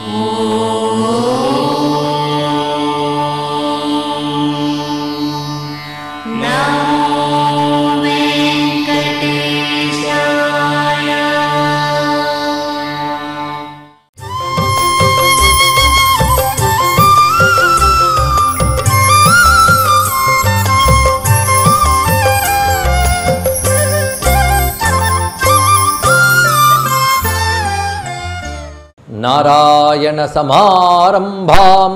నారాయణ సమారంభాం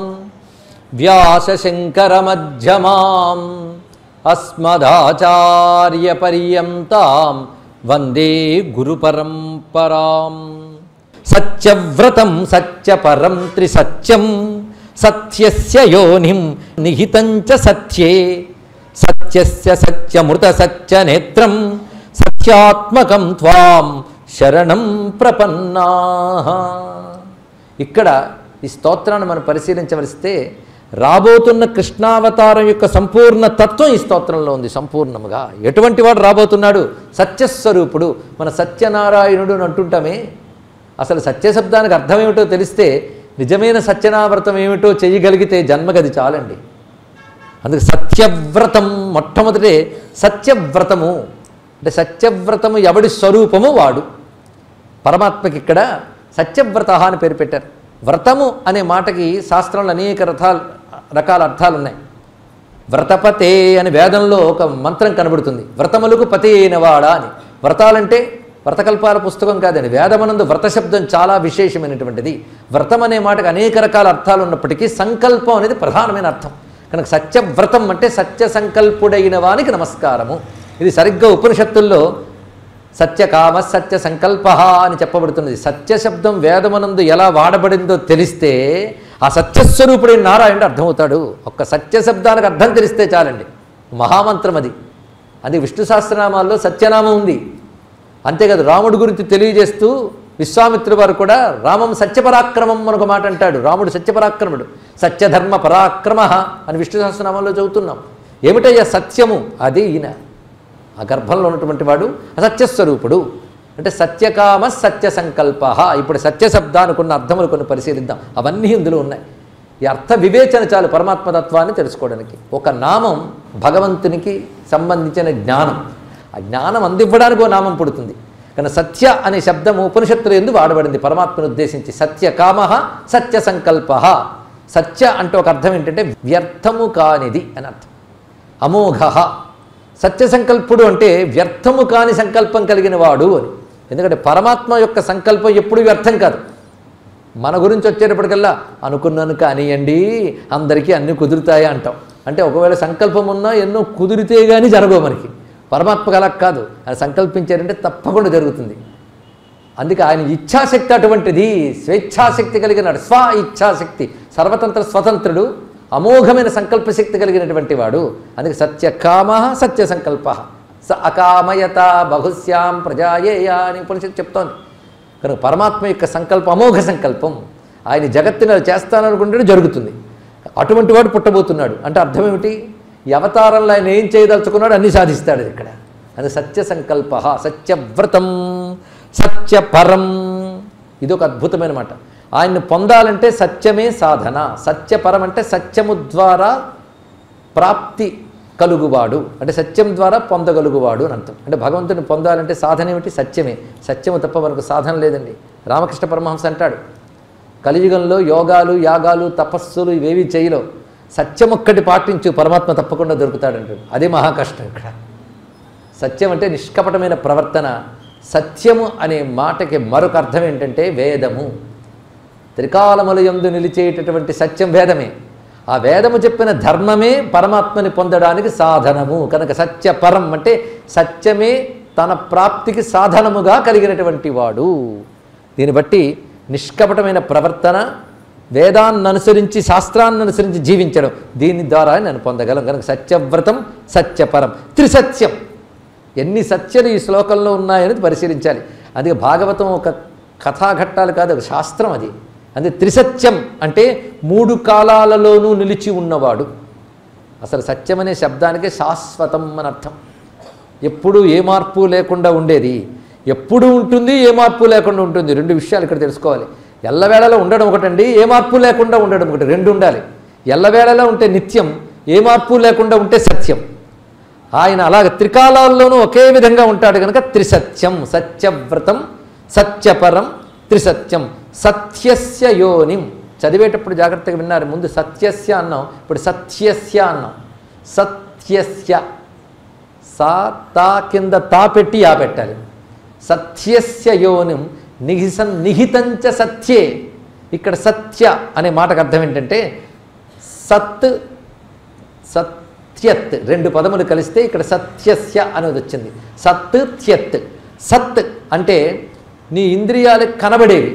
వ్యాసశంకరమధ్యమాం అస్మదాచార్యపర్యంతాం వందే గురుపరంపరాం సత్యవ్రతం సత్యపరం త్రిసత్యం సత్యస్య యోనిం నిహితం చ సత్యే సత్యస్య సత్యమృత సత్యనేత్రం సత్యాత్మకం త్వాం శరణం ప్రపన్నా ఇక్కడ ఈ స్తోత్రాన్ని మనం పరిశీలించవలిస్తే రాబోతున్న కృష్ణావతారం యొక్క సంపూర్ణ తత్వం ఈ స్తోత్రంలో ఉంది సంపూర్ణముగా ఎటువంటి వాడు రాబోతున్నాడు సత్యస్వరూపుడు మన సత్యనారాయణుడు అని అంటుంటామే అసలు సత్యశబ్దానికి అర్థం ఏమిటో తెలిస్తే నిజమైన సత్యనావ్రతం ఏమిటో చేయగలిగితే జన్మగది చాలండి అందుకే సత్యవ్రతం మొట్టమొదటే సత్యవ్రతము అంటే సత్యవ్రతము ఎవడి స్వరూపము వాడు పరమాత్మకి ఇక్కడ సత్యవ్రత అని పేరు పెట్టారు వ్రతము అనే మాటకి శాస్త్రంలో అనేక రథాలు రకాల అర్థాలు ఉన్నాయి వ్రతపతే అని వేదంలో ఒక మంత్రం కనబడుతుంది వ్రతములకు పతి అయినవాడా అని వ్రతాలంటే వ్రతకల్పాల పుస్తకం కాదండి వేదమనందు వ్రత శబ్దం చాలా విశేషమైనటువంటిది వ్రతం అనే మాటకు అనేక రకాల అర్థాలు ఉన్నప్పటికీ సంకల్పం అనేది ప్రధానమైన అర్థం కనుక సత్యవ్రతం అంటే సత్య సంకల్పుడైన వానికి నమస్కారము ఇది సరిగ్గా ఉపనిషత్తుల్లో సత్యకామ సత్య సంకల్ప అని చెప్పబడుతున్నది సత్య శబ్దం వేదమనందు ఎలా వాడబడిందో తెలిస్తే ఆ సత్యస్వరూపుడైన నారాయణుడు అర్థమవుతాడు ఒక్క సత్య శబ్దానికి అర్థం తెలిస్తే చాలండి మహామంత్రం అది అది విష్ణు సహస్రనామాల్లో సత్యనామం ఉంది అంతేకాదు రాముడి గురించి తెలియజేస్తూ విశ్వామిత్రుడు వారు కూడా రామం సత్యపరాక్రమం మనొక మాట అంటాడు రాముడు సత్యపరాక్రముడు సత్యధర్మ పరాక్రమ అని విష్ణు సహస్రనామంలో చదువుతున్నాం ఏమిటయ్యా సత్యము అది ఈయన ఆ గర్భంలో ఉన్నటువంటి వాడు అసత్యస్వరూపుడు అంటే సత్యకామ సత్య సంకల్ప ఇప్పుడు సత్య శబ్దానికి ఉన్న అర్థములు కొన్ని పరిశీలిద్దాం అవన్నీ ఇందులో ఉన్నాయి ఈ అర్థ వివేచన చాలు పరమాత్మతత్వాన్ని తెలుసుకోవడానికి ఒక నామం భగవంతునికి సంబంధించిన జ్ఞానం ఆ జ్ఞానం అందివ్వడానికి ఓ నామం పుడుతుంది కానీ సత్య అనే శబ్దము ఉపనిషత్తులు ఎందు వాడబడింది పరమాత్మను ఉద్దేశించి సత్యకామ సత్య సంకల్ప సత్య అంటే ఒక అర్థం ఏంటంటే వ్యర్థము కానిది అని అర్థం అమోఘ సత్య సంకల్పుడు అంటే వ్యర్థము కాని సంకల్పం కలిగిన వాడు అని ఎందుకంటే పరమాత్మ యొక్క సంకల్పం ఎప్పుడు వ్యర్థం కాదు మన గురించి వచ్చేటప్పటికల్లా అనుకున్నాను కానివ్వండి అందరికీ అన్నీ కుదురుతాయి అంటాం అంటే ఒకవేళ సంకల్పం ఉన్నా ఎన్నో కుదిరితే కానీ జరగవు మనకి పరమాత్మకు అలా కాదు ఆయన సంకల్పించారంటే తప్పకుండా జరుగుతుంది అందుకే ఆయన ఇచ్ఛాశక్తి అటువంటిది స్వేచ్ఛాశక్తి కలిగినాడు స్వ ఇచ్ఛాశక్తి సర్వతంత్ర స్వతంత్రుడు అమోఘమైన సంకల్పశక్తి కలిగినటువంటి వాడు అందుకే సత్యకామ సత్య సంకల్ప స అకామయత బహుశ్యాం ప్రజాయేయ అని ఉపనిషత్తు చెప్తోంది కనుక పరమాత్మ యొక్క సంకల్పం అమోఘ సంకల్పం ఆయన జగత్తుని అది చేస్తాననుకుంటే జరుగుతుంది అటువంటి వాడు పుట్టబోతున్నాడు అంటే అర్థం ఏమిటి ఈ అవతారంలో ఆయన ఏం చేయదలుచుకున్నాడు అన్నీ సాధిస్తాడు ఇక్కడ అది సత్య సంకల్ప సత్యవ్రతం సత్యపరం ఇది ఒక అద్భుతమైన మాట ఆయన్ని పొందాలంటే సత్యమే సాధన సత్యపరం అంటే సత్యము ద్వారా ప్రాప్తి కలుగువాడు అంటే సత్యం ద్వారా పొందగలుగువాడు అని అర్థం అంటే భగవంతుని పొందాలంటే సాధన ఏమిటి సత్యమే సత్యము తప్ప మనకు సాధన లేదండి రామకృష్ణ పరమహంస అంటాడు కలియుగంలో యోగాలు యాగాలు తపస్సులు ఇవేవి చేయలో సత్యం ఒక్కటి పాటించు పరమాత్మ తప్పకుండా దొరుకుతాడంటాడు అదే మహాకష్టం ఇక్కడ సత్యం అంటే నిష్కపటమైన ప్రవర్తన సత్యము అనే మాటకి మరొక అర్థం ఏంటంటే వేదము త్రికాలములయందు నిలిచేటటువంటి సత్యం వేదమే ఆ వేదము చెప్పిన ధర్మమే పరమాత్మని పొందడానికి సాధనము కనుక సత్యపరం అంటే సత్యమే తన ప్రాప్తికి సాధనముగా కలిగినటువంటి వాడు దీన్ని బట్టి నిష్కపటమైన ప్రవర్తన వేదాన్ని అనుసరించి శాస్త్రాన్ని అనుసరించి జీవించడం దీని ద్వారా నేను పొందగలం కనుక సత్యవ్రతం సత్యపరం త్రిసత్యం ఎన్ని సత్యలు ఈ శ్లోకంలో ఉన్నాయని పరిశీలించాలి అందుకే భాగవతం ఒక కథాఘట్టాలు కాదు ఒక శాస్త్రం అది అందుకే త్రిసత్యం అంటే మూడు కాలాలలోనూ నిలిచి ఉన్నవాడు అసలు సత్యం అనే శబ్దానికి శాశ్వతం అని అర్థం ఎప్పుడూ ఏ మార్పు లేకుండా ఉండేది ఎప్పుడు ఉంటుంది ఏ మార్పు లేకుండా ఉంటుంది రెండు విషయాలు ఇక్కడ తెలుసుకోవాలి ఎల్లవేళలో ఉండడం ఒకటండి ఏ మార్పు లేకుండా ఉండడం ఒకటి రెండు ఉండాలి ఎల్లవేళలో ఉంటే నిత్యం ఏ మార్పు లేకుండా ఉంటే సత్యం ఆయన అలాగ త్రికాలాల్లోనూ ఒకే విధంగా ఉంటాడు కనుక త్రిసత్యం సత్యవ్రతం సత్యపరం త్రిసత్యం సత్యస్య యోనిం చదివేటప్పుడు జాగ్రత్తగా విన్నారు ముందు సత్యస్య అన్నాం ఇప్పుడు సత్యస్య అన్నాం సత్యస్య సా తా కింద తా పెట్టి యా పెట్టాలి సత్యస్య యోనిం నిహిసన్ నిహితంచ సత్యే ఇక్కడ సత్య అనే మాటకు అర్థం ఏంటంటే సత్ సత్యత్ రెండు పదములు కలిస్తే ఇక్కడ సత్యస్య అనేది వచ్చింది సత్ త్యత్ సత్ అంటే నీ ఇంద్రియాలకు కనబడేవి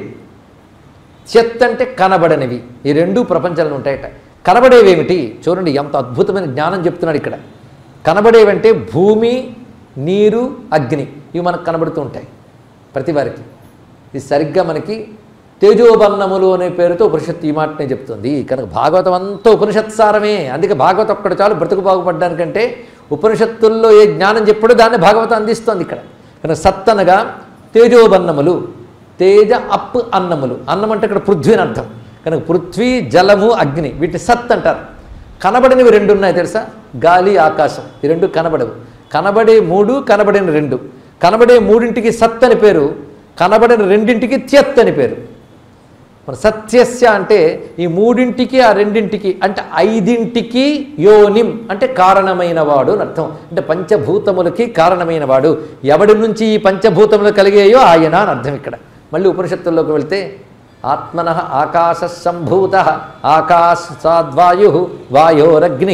త్యత్ అంటే కనబడనివి ఈ రెండు ప్రపంచంలో ఉంటాయట కనబడేవేమిటి చూడండి ఎంత అద్భుతమైన జ్ఞానం చెప్తున్నాడు ఇక్కడ కనబడేవంటే భూమి నీరు అగ్ని ఇవి మనకు కనబడుతూ ఉంటాయి ప్రతి వారికి ఇది సరిగ్గా మనకి తేజోబన్నములు అనే పేరుతో ఉపనిషత్తు ఈ మాటనే చెప్తుంది కనుక భాగవతం అంతా ఉపనిషత్సారమే అందుకే భాగవతం ఒక్కడు చాలు బ్రతుకు బాగుపడ్డానికంటే ఉపనిషత్తుల్లో ఏ జ్ఞానం చెప్పాడో దాన్ని భాగవతం అందిస్తోంది ఇక్కడ కనుక సత్ అనగా తేజోబన్నములు తేజ అప్ అన్నములు అన్నం అంటే ఇక్కడ పృథ్వీ అని అర్థం కనుక పృథ్వీ జలము అగ్ని వీటిని సత్ అంటారు కనబడినవి రెండు ఉన్నాయి తెలుసా గాలి ఆకాశం ఈ రెండు కనబడవు కనబడే మూడు కనబడిన రెండు కనబడే మూడింటికి సత్ అని పేరు కనబడిన రెండింటికి త్యత్ అని పేరు మరి సత్యస్య అంటే ఈ మూడింటికి ఆ రెండింటికి అంటే ఐదింటికి యోనిం అంటే కారణమైన వాడు అని అర్థం అంటే పంచభూతములకి కారణమైన వాడు ఎవడి నుంచి ఈ పంచభూతములు కలిగేయో ఆయన అని అర్థం ఇక్కడ మళ్ళీ ఉపనిషత్తుల్లోకి వెళ్తే ఆత్మన ఆకాశ సంభూత ఆకాశాద్వాయు వాయోరగ్ని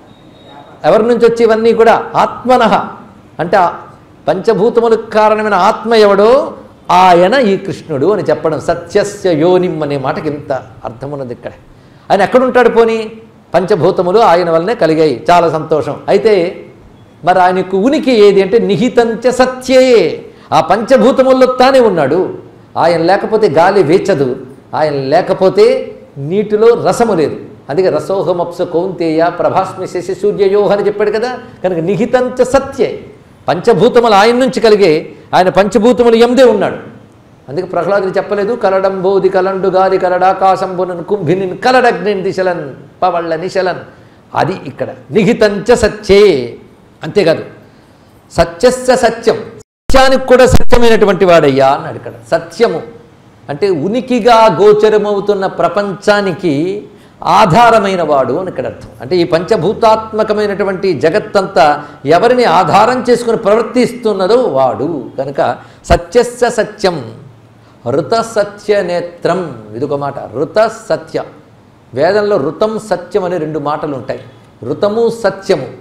ఎవరి నుంచి వచ్చి ఇవన్నీ కూడా ఆత్మన అంటే ఆ పంచభూతములకు కారణమైన ఆత్మ ఎవడో ఆయన ఈ కృష్ణుడు అని చెప్పడం సత్యస్య యోనిం అనే మాటకి ఇంత అర్థమున్నది ఇక్కడ ఆయన ఎక్కడుంటాడు పోని పంచభూతములు ఆయన వల్లనే కలిగాయి చాలా సంతోషం అయితే మరి ఆయనకు ఉనికి ఏది అంటే నిహితంచ సత్యే ఆ పంచభూతముల్లో తానే ఉన్నాడు ఆయన లేకపోతే గాలి వేచదు ఆయన లేకపోతే నీటిలో రసము లేదు అందుకే రసోహమప్స కౌంతేయ ప్రభాస్మి శశి సూర్యయోహ అని చెప్పాడు కదా కనుక నిహితంచ సత్యే పంచభూతములు ఆయన నుంచి కలిగే ఆయన పంచభూతములు ఎందే ఉన్నాడు అందుకే ప్రహ్లాదుడు చెప్పలేదు కలడంబోది కలండు గాలి కలడాకాశంబునన్ కుంభినిన్ కలడగ్నిన్ దిశలన్ పవళ్ళ నిశలన్ అది ఇక్కడ నిహితంచ సత్యే అంతేకాదు సత్యస్య సత్యం సత్యానికి కూడా సత్యమైనటువంటి వాడయ్యా అన్నాడు ఇక్కడ సత్యము అంటే ఉనికిగా గోచరమవుతున్న ప్రపంచానికి ఆధారమైన వాడు అని ఇక్కడ అర్థం అంటే ఈ పంచభూతాత్మకమైనటువంటి జగత్తంతా ఎవరిని ఆధారం చేసుకుని ప్రవర్తిస్తున్నదో వాడు కనుక సత్యస్య సత్యం ఋత సత్య నేత్రం ఇదొక మాట ఋత సత్య వేదంలో ఋతం సత్యం అనే రెండు మాటలు ఉంటాయి ఋతము సత్యము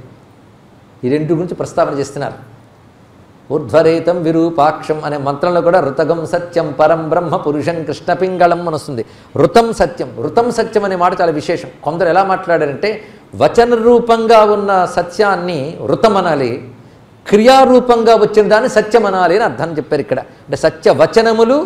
ఈ రెండు గురించి ప్రస్తావన చేస్తున్నారు ఊర్ధ్వరేతం విరూపాక్షం అనే మంత్రంలో కూడా ఋతగం సత్యం పరం బ్రహ్మ పురుషం కృష్ణ పింగళం అని వస్తుంది ఋతం సత్యం ఋతం సత్యం అనే మాట చాలా విశేషం కొందరు ఎలా మాట్లాడారంటే వచన రూపంగా ఉన్న సత్యాన్ని ఋతం అనాలి క్రియారూపంగా వచ్చిన దాన్ని సత్యం అనాలి అని అర్థాన్ని చెప్పారు ఇక్కడ అంటే సత్య వచనములు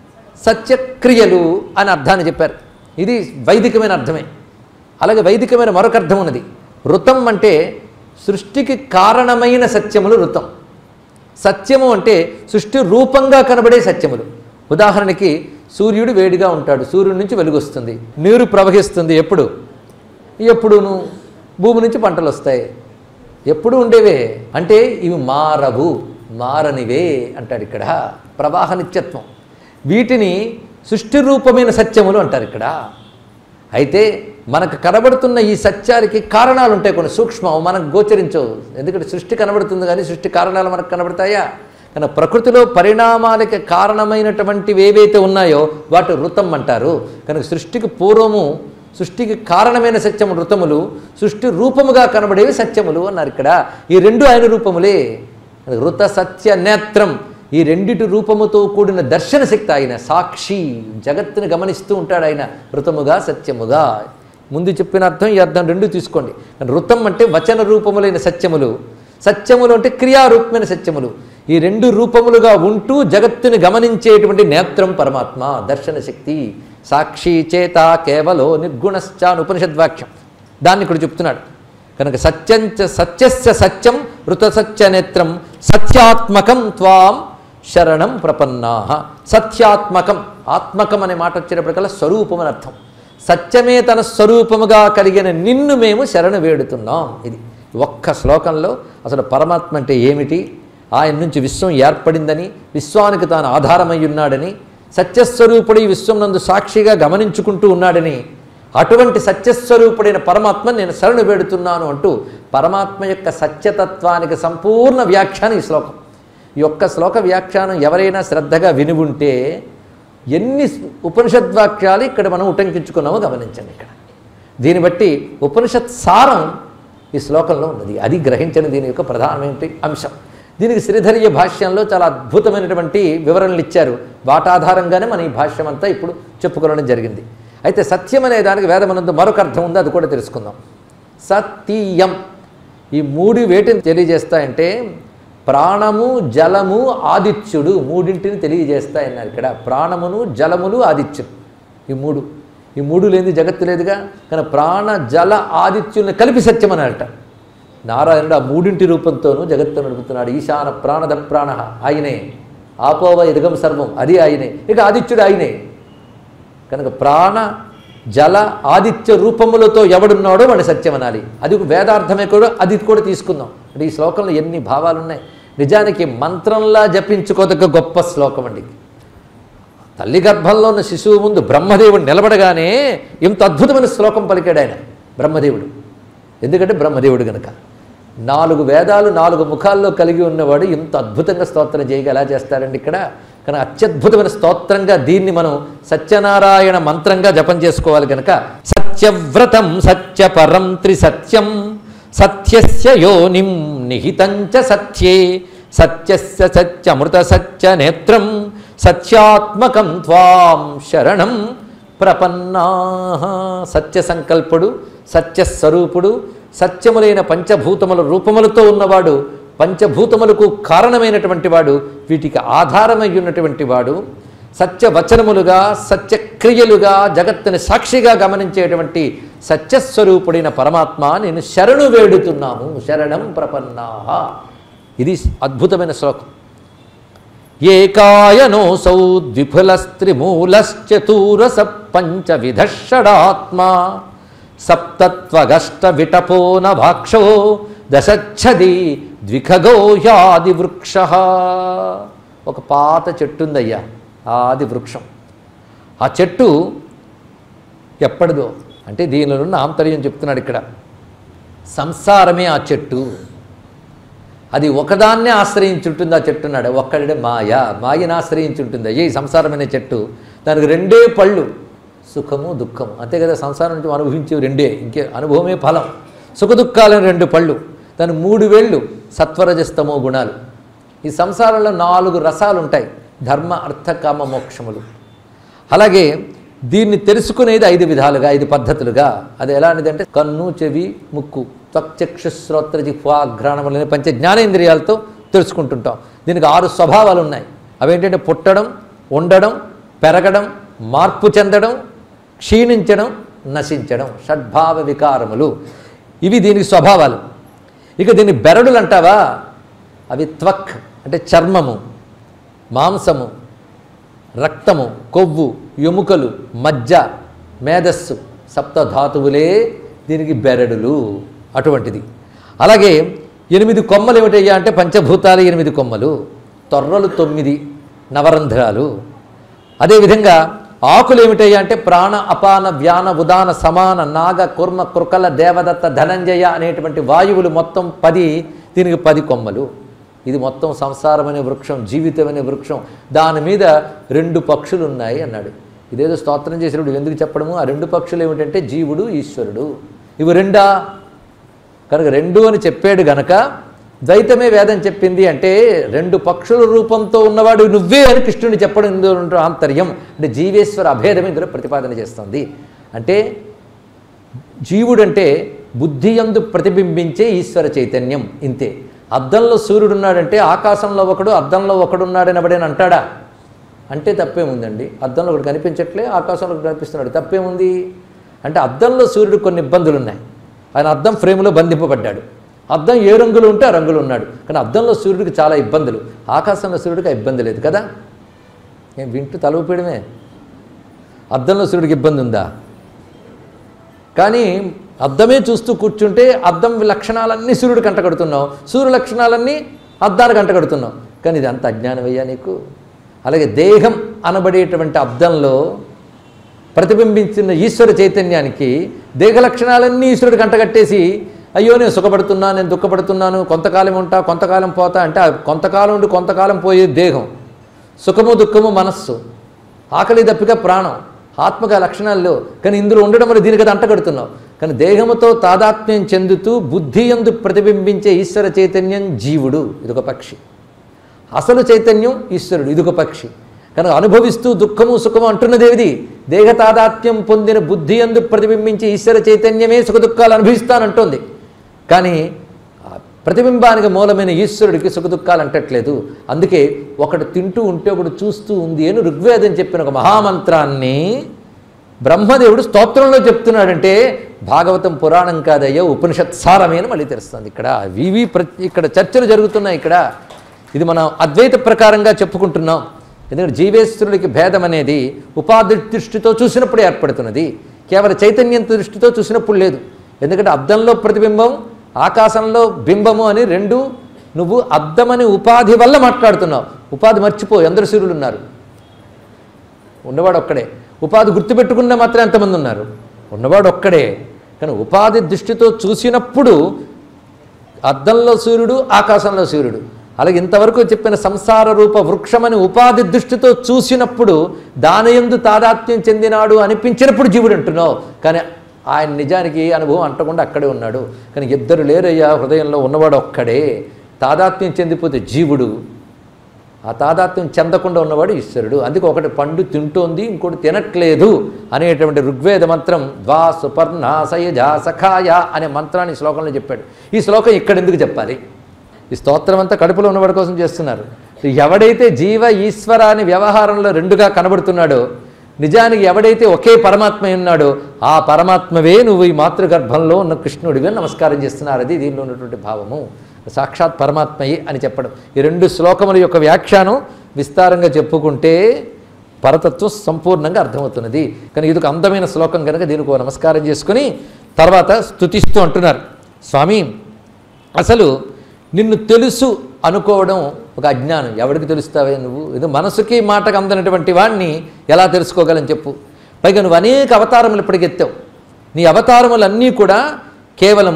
సత్యక్రియలు అని అర్థాన్ని చెప్పారు ఇది వైదికమైన అర్థమే అలాగే వైదికమైన మరొక అర్థం ఉన్నది ఋతం అంటే సృష్టికి కారణమైన సత్యములు ఋతం సత్యము అంటే సృష్టి రూపంగా కనబడే సత్యములు ఉదాహరణకి సూర్యుడు వేడిగా ఉంటాడు సూర్యుడి నుంచి వెలుగు వస్తుంది నీరు ప్రవహిస్తుంది ఎప్పుడు ఎప్పుడును భూమి నుంచి పంటలు వస్తాయి ఎప్పుడు ఉండేవే అంటే ఇవి మారవు మారనివే అంటాడు ఇక్కడ ప్రవాహ నిత్యత్వం వీటిని సృష్టి రూపమైన సత్యములు అంటారు ఇక్కడ అయితే మనకు కనబడుతున్న ఈ సత్యానికి కారణాలు ఉంటాయి కొన్ని సూక్ష్మం మనకు గోచరించవు ఎందుకంటే సృష్టి కనబడుతుంది కానీ సృష్టి కారణాలు మనకు కనబడతాయా కానీ ప్రకృతిలో పరిణామాలకి కారణమైనటువంటివి ఏవైతే ఉన్నాయో వాటి ఋతం అంటారు కనుక సృష్టికి పూర్వము సృష్టికి కారణమైన సత్యము ఋతములు సృష్టి రూపముగా కనబడేవి సత్యములు అన్నారు ఇక్కడ ఈ రెండు ఆయన రూపములే ఋత సత్య నేత్రం ఈ రెండిటి రూపముతో కూడిన దర్శన శక్తి ఆయన సాక్షి జగత్తుని గమనిస్తూ ఉంటాడు ఆయన ఋతముగా సత్యముగా ముందు చెప్పిన అర్థం ఈ అర్థం రెండు తీసుకోండి ఋతం అంటే వచన రూపములైన సత్యములు సత్యములు అంటే క్రియారూపమైన సత్యములు ఈ రెండు రూపములుగా ఉంటూ జగత్తుని గమనించేటువంటి నేత్రం పరమాత్మ దర్శన శక్తి సాక్షి చేత కేవలో నిర్గుణశ్చ అని ఉపనిషద్వాక్యం దాన్ని ఇక్కడ చెప్తున్నాడు కనుక సత్యంచ సత్యస్య సత్యం ఋత సత్య నేత్రం సత్యాత్మకం త్వాం శరణం ప్రపన్నా సత్యాత్మకం ఆత్మకం అనే మాట వచ్చేటప్పటికల్లా స్వరూపం అని అర్థం సత్యమే తన స్వరూపముగా కలిగిన నిన్ను మేము శరణు వేడుతున్నాం ఇది ఒక్క శ్లోకంలో అసలు పరమాత్మ అంటే ఏమిటి ఆయన నుంచి విశ్వం ఏర్పడిందని విశ్వానికి తాను ఆధారమై ఉన్నాడని సత్యస్వరూపుడు ఈ విశ్వం నందు సాక్షిగా గమనించుకుంటూ ఉన్నాడని అటువంటి సత్యస్వరూపుడైన పరమాత్మ నేను శరణు వేడుతున్నాను అంటూ పరమాత్మ యొక్క సత్యతత్వానికి సంపూర్ణ వ్యాఖ్యానం ఈ శ్లోకం ఈ ఒక్క శ్లోక వ్యాఖ్యానం ఎవరైనా శ్రద్ధగా విని ఉంటే ఎన్ని ఉపనిషద్వాక్యాలు ఇక్కడ మనం ఉటంకించుకున్నామో గమనించండి ఇక్కడ దీన్ని బట్టి ఉపనిషత్ సారం ఈ శ్లోకంలో ఉన్నది అది గ్రహించని దీని యొక్క ప్రధానమైన అంశం దీనికి శ్రీధర్య భాష్యంలో చాలా అద్భుతమైనటువంటి వివరణలు ఇచ్చారు వాటి ఆధారంగానే మనం ఈ భాష్యం అంతా ఇప్పుడు చెప్పుకోవడం జరిగింది అయితే సత్యం అనే దానికి వేదమనందు మరొక అర్థం ఉంది అది కూడా తెలుసుకుందాం సతీయం ఈ మూడు వేటిని తెలియజేస్తాయంటే ప్రాణము జలము ఆదిత్యుడు మూడింటిని తెలియజేస్తాయన్నారు ఇక్కడ ప్రాణమును జలములు ఆదిత్యుడు ఈ మూడు ఈ మూడు లేని జగత్తు లేదుగా కానీ ప్రాణ జల ఆదిత్యుల్ని కలిపి సత్యం అని అంట నారాయణుడు ఆ మూడింటి రూపంతోనూ జగత్తు నడుపుతున్నాడు ఈశాన ప్రాణద ప్రాణ ఆయనే ఆపోవ ఇదగం సర్వం అది ఆయనే ఇక ఆదిత్యుడు ఆయనే కనుక ప్రాణ జల ఆదిత్య రూపములతో ఎవడున్నాడో వాడి సత్యం అనాలి అది ఒక వేదార్థమే కూడా అది కూడా తీసుకుందాం అంటే ఈ శ్లోకంలో ఎన్ని భావాలు ఉన్నాయి నిజానికి మంత్రంలా జపించుకోదగ్గ గొప్ప శ్లోకం అండి తల్లి గర్భంలో ఉన్న శిశువు ముందు బ్రహ్మదేవుడు నిలబడగానే ఇంత అద్భుతమైన శ్లోకం పలికాడు ఆయన బ్రహ్మదేవుడు ఎందుకంటే బ్రహ్మదేవుడు గనక నాలుగు వేదాలు నాలుగు ముఖాల్లో కలిగి ఉన్నవాడు ఇంత అద్భుతంగా స్తోత్రం చేయగా ఎలా చేస్తారండి ఇక్కడ కానీ అత్యద్భుతమైన స్తోత్రంగా దీన్ని మనం సత్యనారాయణ మంత్రంగా జపం చేసుకోవాలి కనుక సత్యవ్రతం సత్యపరం త్రిసత్యం సత్యస్య యోనిం నిహితంచ సత్యే సత్యస్య సత్యమృత సత్య నేత్రం సత్యాత్మకం త్వాం శరణం ప్రపన్నా సత్య సంకల్పుడు సత్యస్వరూపుడు సత్యములైన పంచభూతముల రూపములతో ఉన్నవాడు పంచభూతములకు కారణమైనటువంటి వాడు వీటికి ఆధారమై ఉన్నటువంటి వాడు సత్యవచనములుగా సత్యక్రియలుగా జగత్తుని సాక్షిగా గమనించేటువంటి సత్యస్వరూపుడైన పరమాత్మ నేను శరణు వేడుతున్నాము శరణం ప్రపన్నాహ ఇది అద్భుతమైన శ్లోకం ఏకాయనోసౌ ద్విఫులస్త్రిమూలశ్చతూరస పంచవిధ షడాత్మా సప్తత్వగష్ట విటపోన భాక్షో దశచ్ఛది ద్విఖగోయాది వృక్ష ఒక పాత చెట్టు ఉందయ్యా ఆది వృక్షం ఆ చెట్టు ఎప్పటిదో అంటే దీనిలో ఉన్న ఆంతర్యం చెప్తున్నాడు ఇక్కడ సంసారమే ఆ చెట్టు అది ఒకదాన్నే ఆశ్రయించుంటుంది ఆ చెట్టు ఉన్నాడు ఒక్కడే మాయ మాయను ఆశ్రయించుంటుంది అయ్యే ఈ సంసారమైన చెట్టు దానికి రెండే పళ్ళు సుఖము దుఃఖము అంతే కదా సంసారం నుంచి మనం అనుభవించే రెండే ఇంకే అనుభవమే ఫలం సుఖ దుఃఖాలని రెండు పళ్ళు దాని మూడు వేళ్ళు సత్వరజస్తమో గుణాలు ఈ సంసారంలో నాలుగు రసాలు ఉంటాయి ధర్మ అర్థ కామ మోక్షములు అలాగే దీన్ని తెలుసుకునేది ఐదు విధాలుగా ఐదు పద్ధతులుగా అది ఎలాంటిదంటే కన్ను చెవి ముక్కు త్వక్చక్షుశ్రోత్ర జిహ్వాఘ్రాణములనే పంచ జ్ఞానేంద్రియాలతో తెలుసుకుంటుంటాం దీనికి ఆరు స్వభావాలు ఉన్నాయి అవేంటంటే పుట్టడం ఉండడం పెరగడం మార్పు చెందడం క్షీణించడం నశించడం షడ్భావ వికారములు ఇవి దీనికి స్వభావాలు ఇక దీన్ని బెరడులు అంటావా అవి త్వక్ అంటే చర్మము మాంసము రక్తము కొవ్వు ఎముకలు మజ్జ మేధస్సు సప్తధాతువులే దీనికి బెరడులు అటువంటిది అలాగే ఎనిమిది కొమ్మలు ఏమిటయ్యా అంటే పంచభూతాలు ఎనిమిది కొమ్మలు తొర్రలు తొమ్మిది నవరంధ్రాలు అదేవిధంగా ఆకులు ఏమిటయ్యా అంటే ప్రాణ అపాన వ్యాన ఉదాన సమాన నాగ కుర్మ కృకల దేవదత్త ధనంజయ అనేటువంటి వాయువులు మొత్తం పది దీనికి పది కొమ్మలు ఇది మొత్తం సంసారం అనే వృక్షం జీవితం అనే వృక్షం దాని మీద రెండు పక్షులు ఉన్నాయి అన్నాడు ఇదేదో స్తోత్రం చేసినప్పుడు ఎందుకు చెప్పడము ఆ రెండు పక్షులు ఏమిటంటే జీవుడు ఈశ్వరుడు ఇవి రెండా కనుక రెండు అని చెప్పాడు గనక ద్వైతమే వేదం చెప్పింది అంటే రెండు పక్షుల రూపంతో ఉన్నవాడు నువ్వే అని కృష్ణుని చెప్పడం ఇందులో ఉన్న ఆంతర్యం అంటే జీవేశ్వర అభేదం ఇందులో ప్రతిపాదన చేస్తుంది అంటే జీవుడంటే బుద్ధి యందు ప్రతిబింబించే ఈశ్వర చైతన్యం ఇంతే అద్దంలో సూర్యుడు ఉన్నాడంటే ఆకాశంలో ఒకడు అద్దంలో ఒకడు ఉన్నాడని ఎవడైనా అంటాడా అంటే తప్పేముందండి అద్దంలో ఒకటి కనిపించట్లే ఆకాశంలో ఒకటి కనిపిస్తున్నాడు తప్పేముంది అంటే అద్దంలో సూర్యుడు కొన్ని ఇబ్బందులు ఉన్నాయి ఆయన అద్దం ఫ్రేమ్లో బంధింపబడ్డాడు అద్దం ఏ రంగులో ఉంటే ఆ రంగులో ఉన్నాడు కానీ అద్దంలో సూర్యుడికి చాలా ఇబ్బందులు ఆకాశంలో సూర్యుడికి ఆ ఇబ్బంది లేదు కదా నేను వింటూ తలూపేయడమే అద్దంలో సూర్యుడికి ఇబ్బంది ఉందా కానీ అద్దమే చూస్తూ కూర్చుంటే అద్దం లక్షణాలన్నీ సూర్యుడు కంటగడుతున్నావు సూర్య లక్షణాలన్నీ అద్దాలు కంటగడుతున్నావు కానీ ఇది అంత అజ్ఞానమయ్యా నీకు అలాగే దేహం అనబడేటువంటి అద్దంలో ప్రతిబింబించిన ఈశ్వర చైతన్యానికి దేహ లక్షణాలన్నీ ఈశ్వరుడు కంటగట్టేసి అయ్యో నేను సుఖపడుతున్నా నేను దుఃఖపడుతున్నాను కొంతకాలం ఉంటా కొంతకాలం పోతా అంటే ఆ కొంతకాలం ఉండి కొంతకాలం పోయే దేహం సుఖము దుఃఖము మనస్సు ఆకలి దప్పిక ప్రాణం ఆత్మక లక్షణాల్లో కానీ ఇందులో ఉండడం వల్ల దీనికి అది అంటగడుతున్నావు కానీ దేహముతో తాదాత్మ్యం చెందుతూ బుద్ధి ఎందు ప్రతిబింబించే ఈశ్వర చైతన్యం జీవుడు ఇదొక పక్షి అసలు చైతన్యం ఈశ్వరుడు ఇదొక పక్షి కనుక అనుభవిస్తూ దుఃఖము సుఖము అంటున్నదేవిది దేహ తాదాత్మ్యం పొందిన బుద్ధి ఎందు ప్రతిబింబించే ఈశ్వర చైతన్యమే సుఖ దుఃఖాలు అనుభవిస్తానంటోంది కానీ ఆ ప్రతిబింబానికి మూలమైన ఈశ్వరుడికి సుఖ దుఃఖాలు అంటట్లేదు అందుకే ఒకడు తింటూ ఉంటే ఒకడు చూస్తూ ఉంది అని ఋగ్వేదం చెప్పిన ఒక మహామంత్రాన్ని బ్రహ్మదేవుడు స్తోత్రంలో చెప్తున్నాడంటే భాగవతం పురాణం కాదయ్యా ఉపనిషత్ సారమే అని మళ్ళీ తెలుస్తుంది ఇక్కడ వివి ప్ర ఇక్కడ చర్చలు జరుగుతున్నాయి ఇక్కడ ఇది మనం అద్వైత ప్రకారంగా చెప్పుకుంటున్నాం ఎందుకంటే జీవేశ్వరుడికి భేదం అనేది ఉపాధి దృష్టితో చూసినప్పుడు ఏర్పడుతున్నది కేవలం చైతన్యం దృష్టితో చూసినప్పుడు లేదు ఎందుకంటే అద్దంలో ప్రతిబింబం ఆకాశంలో బింబము అని రెండు నువ్వు అద్దమని ఉపాధి వల్ల మాట్లాడుతున్నావు ఉపాధి మర్చిపో ఎందరు సూర్యులు ఉన్నారు ఉన్నవాడు ఒక్కడే ఉపాధి గుర్తుపెట్టుకున్న మాత్రం ఎంతమంది ఉన్నారు ఉన్నవాడు ఒక్కడే కానీ ఉపాధి దృష్టితో చూసినప్పుడు అద్దంలో సూర్యుడు ఆకాశంలో సూర్యుడు అలాగే ఇంతవరకు చెప్పిన సంసార రూప వృక్షమని ఉపాధి దృష్టితో చూసినప్పుడు దానయందు తాదాత్మ్యం చెందినాడు అనిపించినప్పుడు జీవుడు అంటున్నావు కానీ ఆయన నిజానికి అనుభవం అంటకుండా అక్కడే ఉన్నాడు కానీ ఇద్దరు లేరయ్యా హృదయంలో ఉన్నవాడు ఒక్కడే తాదాత్మ్యం చెందిపోతే జీవుడు ఆ తాదాత్మ్యం చెందకుండా ఉన్నవాడు ఈశ్వరుడు అందుకే ఒకటి పండు తింటోంది ఇంకోటి తినట్లేదు అనేటువంటి ఋగ్వేద మంత్రం ద్వా సుపర్ణ సయజ సఖాయ అనే మంత్రాన్ని ఈ శ్లోకంలో చెప్పాడు ఈ శ్లోకం ఇక్కడ ఎందుకు చెప్పాలి ఈ స్తోత్రం అంతా కడుపులో ఉన్నవాడి కోసం చేస్తున్నారు ఎవడైతే జీవ ఈశ్వర అని వ్యవహారంలో రెండుగా కనబడుతున్నాడో నిజానికి ఎవడైతే ఒకే పరమాత్మ ఉన్నాడో ఆ పరమాత్మవే నువ్వు ఈ మాతృగర్భంలో ఉన్న కృష్ణుడిగా నమస్కారం చేస్తున్నారు అది దీనిలో ఉన్నటువంటి భావము సాక్షాత్ పరమాత్మయే అని చెప్పడం ఈ రెండు శ్లోకముల యొక్క వ్యాఖ్యానం విస్తారంగా చెప్పుకుంటే పరతత్వం సంపూర్ణంగా అర్థమవుతున్నది కానీ ఇది ఒక అందమైన శ్లోకం కనుక దీనికి ఒక నమస్కారం చేసుకుని తర్వాత స్తుతిస్తూ అంటున్నారు స్వామి అసలు నిన్ను తెలుసు అనుకోవడం ఒక అజ్ఞానం ఎవడికి తెలుస్తావే నువ్వు ఇది మనసుకి మాటకు అందనటువంటి వాడిని ఎలా తెలుసుకోగలని చెప్పు పైగా నువ్వు అనేక అవతారములు ఇప్పటికెత్తావు నీ అవతారములన్నీ కూడా కేవలం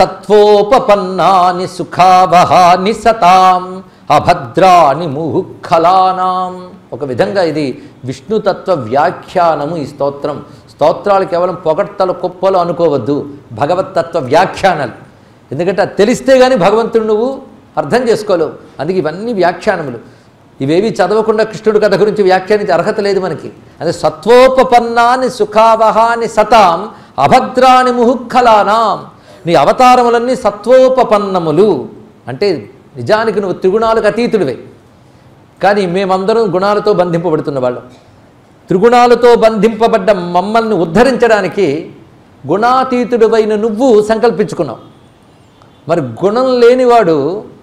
సత్వోపపన్నాని సుఖావహాని సతాం అభద్రాని ముహుఖలానాం ఒక విధంగా ఇది విష్ణుతత్వ వ్యాఖ్యానము ఈ స్తోత్రం స్తోత్రాలు కేవలం పొగడ్తలు కుప్పలు అనుకోవద్దు భగవత్తత్వ వ్యాఖ్యానాలు ఎందుకంటే అది తెలిస్తే కానీ భగవంతుడు నువ్వు అర్థం చేసుకోలేవు అందుకే ఇవన్నీ వ్యాఖ్యానములు ఇవేవి చదవకుండా కృష్ణుడి కథ గురించి వ్యాఖ్యానించే అర్హత లేదు మనకి అదే సత్వోపపన్నాని సుఖావహాని సతాం అభద్రాని ముహుక్కలానాం నీ అవతారములన్నీ సత్వోపపన్నములు అంటే నిజానికి నువ్వు త్రిగుణాలకు అతీతుడివే కానీ మేమందరం గుణాలతో బంధింపబడుతున్న వాళ్ళం త్రిగుణాలతో బంధింపబడ్డ మమ్మల్ని ఉద్ధరించడానికి గుణాతీతుడివైన నువ్వు సంకల్పించుకున్నావు మరి గుణం లేనివాడు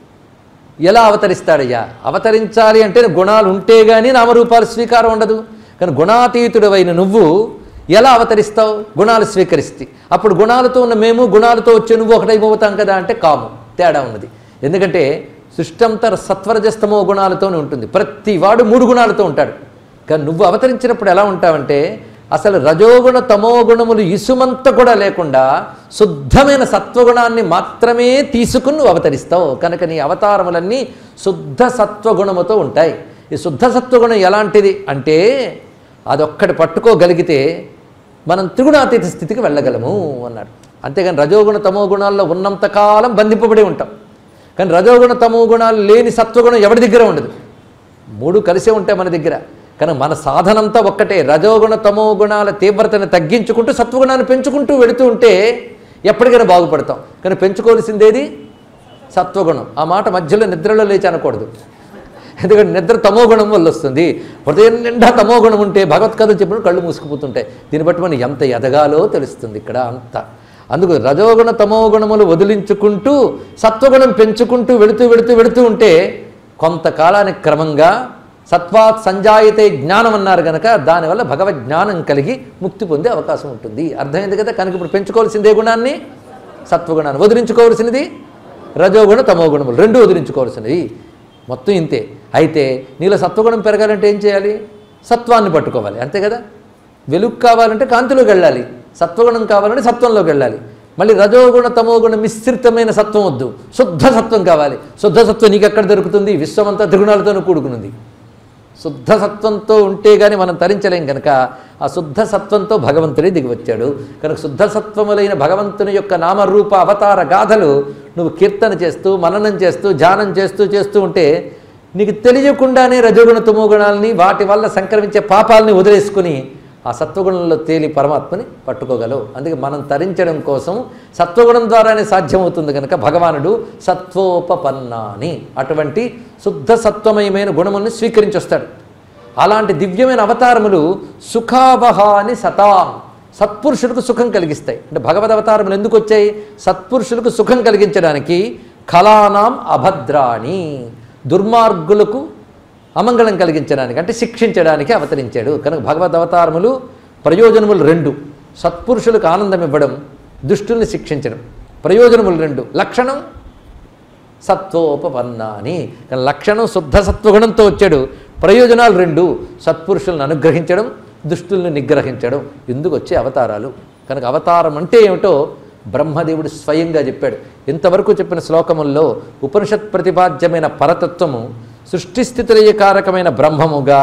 ఎలా అవతరిస్తాడయ్యా అవతరించాలి అంటే గుణాలు ఉంటే కానీ నామరూపాలు స్వీకారం ఉండదు కానీ గుణాతీతుడవైన నువ్వు ఎలా అవతరిస్తావు గుణాలు స్వీకరిస్తే అప్పుడు గుణాలతో ఉన్న మేము గుణాలతో వచ్చే నువ్వు ఒకటైపోతాం కదా అంటే కాము తేడా ఉన్నది ఎందుకంటే సృష్టి అంతా సత్వరజస్తమో గుణాలతోనే ఉంటుంది ప్రతి వాడు మూడు గుణాలతో ఉంటాడు కానీ నువ్వు అవతరించినప్పుడు ఎలా ఉంటావంటే అసలు రజోగుణ తమో గుణములు ఇసుమంత కూడా లేకుండా శుద్ధమైన సత్వగుణాన్ని మాత్రమే తీసుకుని నువ్వు అవతరిస్తావు కనుక నీ అవతారములన్నీ శుద్ధ సత్వగుణముతో ఉంటాయి ఈ శుద్ధ సత్వగుణం ఎలాంటిది అంటే అదొక్కటి పట్టుకోగలిగితే మనం త్రిగుణాతీత స్థితికి వెళ్ళగలము అన్నాడు అంతేగాని రజోగుణ తమో గుణాల్లో ఉన్నంతకాలం బంధింపబడి ఉంటాం కానీ రజోగుణ తమో గుణాలు లేని సత్వగుణం ఎవరి దగ్గర ఉండదు మూడు కలిసే ఉంటాయి మన దగ్గర కానీ మన సాధనంతా ఒక్కటే రజోగుణ తమో గుణాల తీవ్రతను తగ్గించుకుంటూ సత్వగుణాన్ని పెంచుకుంటూ వెళుతూ ఉంటే ఎప్పటికైనా బాగుపడతాం కానీ పెంచుకోవాల్సిందేది సత్వగుణం ఆ మాట మధ్యలో నిద్రలో లేచి అనకూడదు ఎందుకంటే నిద్ర తమో గుణం వల్ల వస్తుంది హృదయం నిండా తమో గుణం ఉంటే భగవత్కథ చెప్పిన కళ్ళు మూసుకుపోతుంటాయి దీన్ని బట్టి మనం ఎంత ఎదగాలో తెలుస్తుంది ఇక్కడ అంత అందుకు రజోగుణ తమో గుణములు వదిలించుకుంటూ సత్వగుణం పెంచుకుంటూ వెళుతూ వెళుతూ వెళుతూ ఉంటే కొంతకాలానికి క్రమంగా సత్వాత్ సంజాయితే జ్ఞానం అన్నారు కనుక దానివల్ల భగవద్ జ్ఞానం కలిగి ముక్తి పొందే అవకాశం ఉంటుంది అర్థమైంది కదా కనుక ఇప్పుడు పెంచుకోవాల్సిందే గుణాన్ని సత్వగుణాన్ని వదిలించుకోవాల్సినది రజోగుణ తమోగుణములు రెండు వదిలించుకోవాల్సినవి మొత్తం ఇంతే అయితే నీలో సత్వగుణం పెరగాలంటే ఏం చేయాలి సత్వాన్ని పట్టుకోవాలి అంతే కదా వెలుగు కావాలంటే కాంతిలోకి వెళ్ళాలి సత్వగుణం కావాలంటే సత్వంలోకి వెళ్ళాలి మళ్ళీ రజోగుణ తమోగుణ మిశ్రితమైన సత్వం వద్దు శుద్ధ సత్వం కావాలి శుద్ధ సత్వం నీకు ఎక్కడ దొరుకుతుంది విశ్వమంతా త్రిగుణాలతోనూ కూడుకున్నది శుద్ధ సత్వంతో ఉంటే గాని మనం తరించలేం కనుక ఆ శుద్ధ సత్వంతో భగవంతుడే దిగి వచ్చాడు కనుక శుద్ధ సత్వములైన భగవంతుని యొక్క నామరూప అవతార గాథలు నువ్వు కీర్తన చేస్తూ మననం చేస్తూ ధ్యానం చేస్తూ చేస్తూ ఉంటే నీకు తెలియకుండానే రజోగుణ తమోగుణాలని వాటి వల్ల సంక్రమించే పాపాలని వదిలేసుకుని ఆ సత్వగుణంలో తేలి పరమాత్మని పట్టుకోగలవు అందుకే మనం తరించడం కోసం సత్వగుణం ద్వారానే సాధ్యమవుతుంది కనుక భగవానుడు సత్వోపపన్నాని అటువంటి శుద్ధ సత్వమయమైన గుణముల్ని స్వీకరించి వస్తాడు అలాంటి దివ్యమైన అవతారములు సుఖావహాని సతాం సత్పురుషులకు సుఖం కలిగిస్తాయి అంటే భగవద్ అవతారములు ఎందుకు వచ్చాయి సత్పురుషులకు సుఖం కలిగించడానికి కళానాం అభద్రాణి దుర్మార్గులకు అమంగళం కలిగించడానికి అంటే శిక్షించడానికి అవతరించాడు కనుక భగవద్ అవతారములు ప్రయోజనములు రెండు సత్పురుషులకు ఆనందం ఇవ్వడం దుష్టుల్ని శిక్షించడం ప్రయోజనములు రెండు లక్షణం సత్వోపపన్నాని కానీ లక్షణం శుద్ధ సత్వగుణంతో వచ్చాడు ప్రయోజనాలు రెండు సత్పురుషులను అనుగ్రహించడం దుష్టుల్ని నిగ్రహించడం ఎందుకు వచ్చే అవతారాలు కనుక అవతారం అంటే ఏమిటో బ్రహ్మదేవుడు స్వయంగా చెప్పాడు ఇంతవరకు చెప్పిన శ్లోకముల్లో ఉపనిషత్ ప్రతిపాద్యమైన పరతత్వము సృష్టిస్థితిలయకారకమైన బ్రహ్మముగా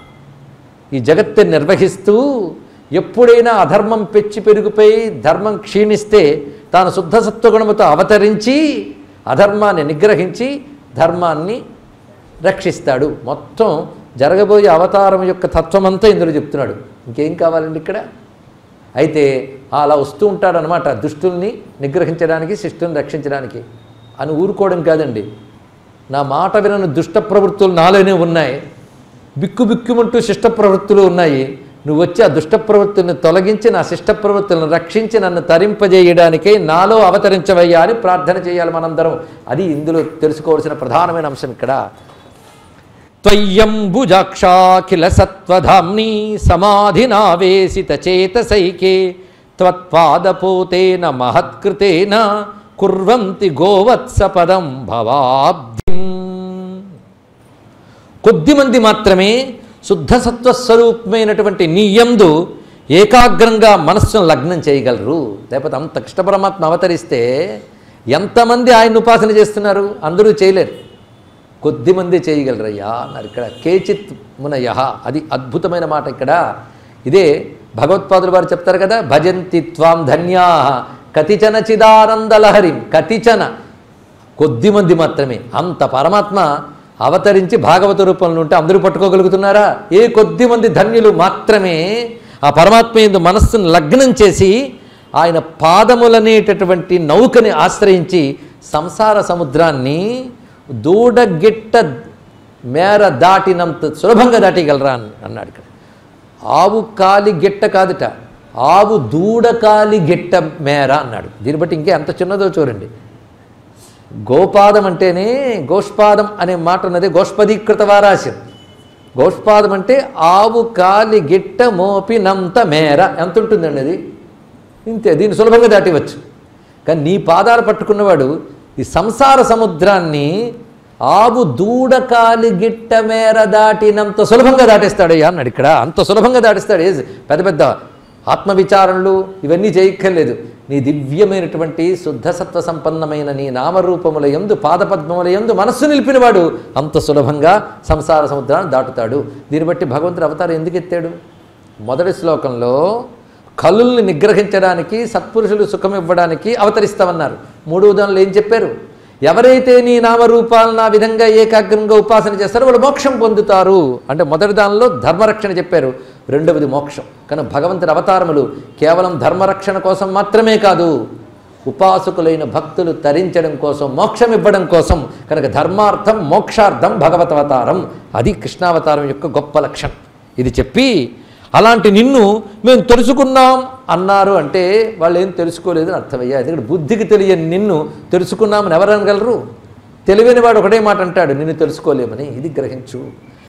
ఈ జగత్తుని నిర్వహిస్తూ ఎప్పుడైనా అధర్మం పెచ్చి పెరిగిపోయి ధర్మం క్షీణిస్తే తాను శుద్ధ సత్వగుణముతో అవతరించి అధర్మాన్ని నిగ్రహించి ధర్మాన్ని రక్షిస్తాడు మొత్తం జరగబోయే అవతారం యొక్క తత్వమంతా ఇందులో చెప్తున్నాడు ఇంకేం కావాలండి ఇక్కడ అయితే అలా వస్తూ ఉంటాడనమాట దుష్టుల్ని నిగ్రహించడానికి శిష్టుల్ని రక్షించడానికి అని ఊరుకోవడం కాదండి నా మాట వినని దుష్ట ప్రవృత్తులు నాలోనే ఉన్నాయి బిక్కు బిక్కుమంటూ శిష్ట ప్రవృత్తులు ఉన్నాయి నువ్వు వచ్చి ఆ దుష్ట ప్రవృత్తుల్ని తొలగించి నా శిష్ట ప్రవృత్తులను రక్షించి నన్ను తరింపజేయడానికే నాలో అవతరించవయ్యా అని ప్రార్థన చేయాలి మనందరం అది ఇందులో తెలుసుకోవాల్సిన ప్రధానమైన అంశం ఇక్కడ త్వయ్యంబుజాక్షాఖిల సత్వధామ్ని సమాధినావేశిత చేతసైకే త్వత్పాదపోతేన మహత్కృతేన కుర్వంతి గోవత్సపదం భవాబ్ధిం కొద్దిమంది మాత్రమే శుద్ధ సత్వస్వరూపమైనటువంటి నీయందు ఏకాగ్రంగా మనస్సును లగ్నం చేయగలరు లేకపోతే అంత కృష్ణ పరమాత్మ అవతరిస్తే ఎంతమంది ఆయన ఉపాసన చేస్తున్నారు అందరూ చేయలేరు కొద్దిమంది చేయగలరయ్యా అన్నారు ఇక్కడ కేచిత్ మునయహ అది అద్భుతమైన మాట ఇక్కడ ఇదే భగవత్పాదులు వారు చెప్తారు కదా భజంతి త్వాం ధన్యా కతిచన చిదానందలహరిం కతిచన కొద్దిమంది మాత్రమే అంత పరమాత్మ అవతరించి భాగవత రూపంలో ఉంటే అందరూ పట్టుకోగలుగుతున్నారా ఏ కొద్ది మంది ధన్యులు మాత్రమే ఆ పరమాత్మ ఎందు మనస్సును లగ్నం చేసి ఆయన పాదములనేటటువంటి నౌకని ఆశ్రయించి సంసార సముద్రాన్ని దూడగిట్ట మేర దాటినంత సులభంగా దాటిగలరా అని అన్నాడు ఇక్కడ ఆవు కాలి గిట్ట కాదుట ఆవు దూడకాలి గిట్ట మేర అన్నాడు దీన్ని బట్టి ఇంకే ఎంత చిన్నదో చూడండి గోపాదం అంటేనే గోష్పాదం అనే మాట ఉన్నది గోష్పదీకృత వారాశం గోష్పాదం అంటే ఆవు కాలి గిట్ట మోపినంత మేర ఎంత ఉంటుందండి అది ఇంతే దీన్ని సులభంగా దాటివచ్చు కానీ నీ పాదాలు పట్టుకున్నవాడు ఈ సంసార సముద్రాన్ని ఆవు దూడకాలి గిట్ట మేర దాటినంత సులభంగా దాటేస్తాడయ్యా అన్నాడు ఇక్కడ అంత సులభంగా దాటిస్తాడు ఏ పెద్ద పెద్ద ఆత్మవిచారణలు ఇవన్నీ చేయక్కర్లేదు నీ దివ్యమైనటువంటి శుద్ధసత్వ సంపన్నమైన నీ నామరూపముల యందు పాదపద్మముల యందు మనస్సు నిలిపినవాడు అంత సులభంగా సంసార సముద్రాన్ని దాటుతాడు దీన్ని బట్టి భగవంతుడు అవతారం ఎందుకు ఎత్తాడు మొదటి శ్లోకంలో కలుల్ని నిగ్రహించడానికి సత్పురుషులు సుఖం ఇవ్వడానికి అవతరిస్తామన్నారు మూడవ దానిలో ఏం చెప్పారు ఎవరైతే నీ నామరూపాలను ఆ విధంగా ఏకాగ్రంగా ఉపాసన చేస్తారో వాళ్ళు మోక్షం పొందుతారు అంటే మొదటి దానిలో ధర్మరక్షణ చెప్పారు రెండవది మోక్షం కానీ భగవంతుడి అవతారములు కేవలం ధర్మరక్షణ కోసం మాత్రమే కాదు ఉపాసకులైన భక్తులు తరించడం కోసం మోక్షం ఇవ్వడం కోసం కనుక ధర్మార్థం మోక్షార్థం భగవతవతారం అది కృష్ణావతారం యొక్క గొప్ప లక్షణం ఇది చెప్పి అలాంటి నిన్ను మేము తెలుసుకున్నాం అన్నారు అంటే వాళ్ళు ఏం తెలుసుకోలేదని అర్థమయ్యా ఎందుకంటే బుద్ధికి తెలియని నిన్ను తెలుసుకున్నామని ఎవరు అనగలరు తెలివైన వాడు ఒకటే మాట అంటాడు నిన్ను తెలుసుకోలేమని ఇది గ్రహించు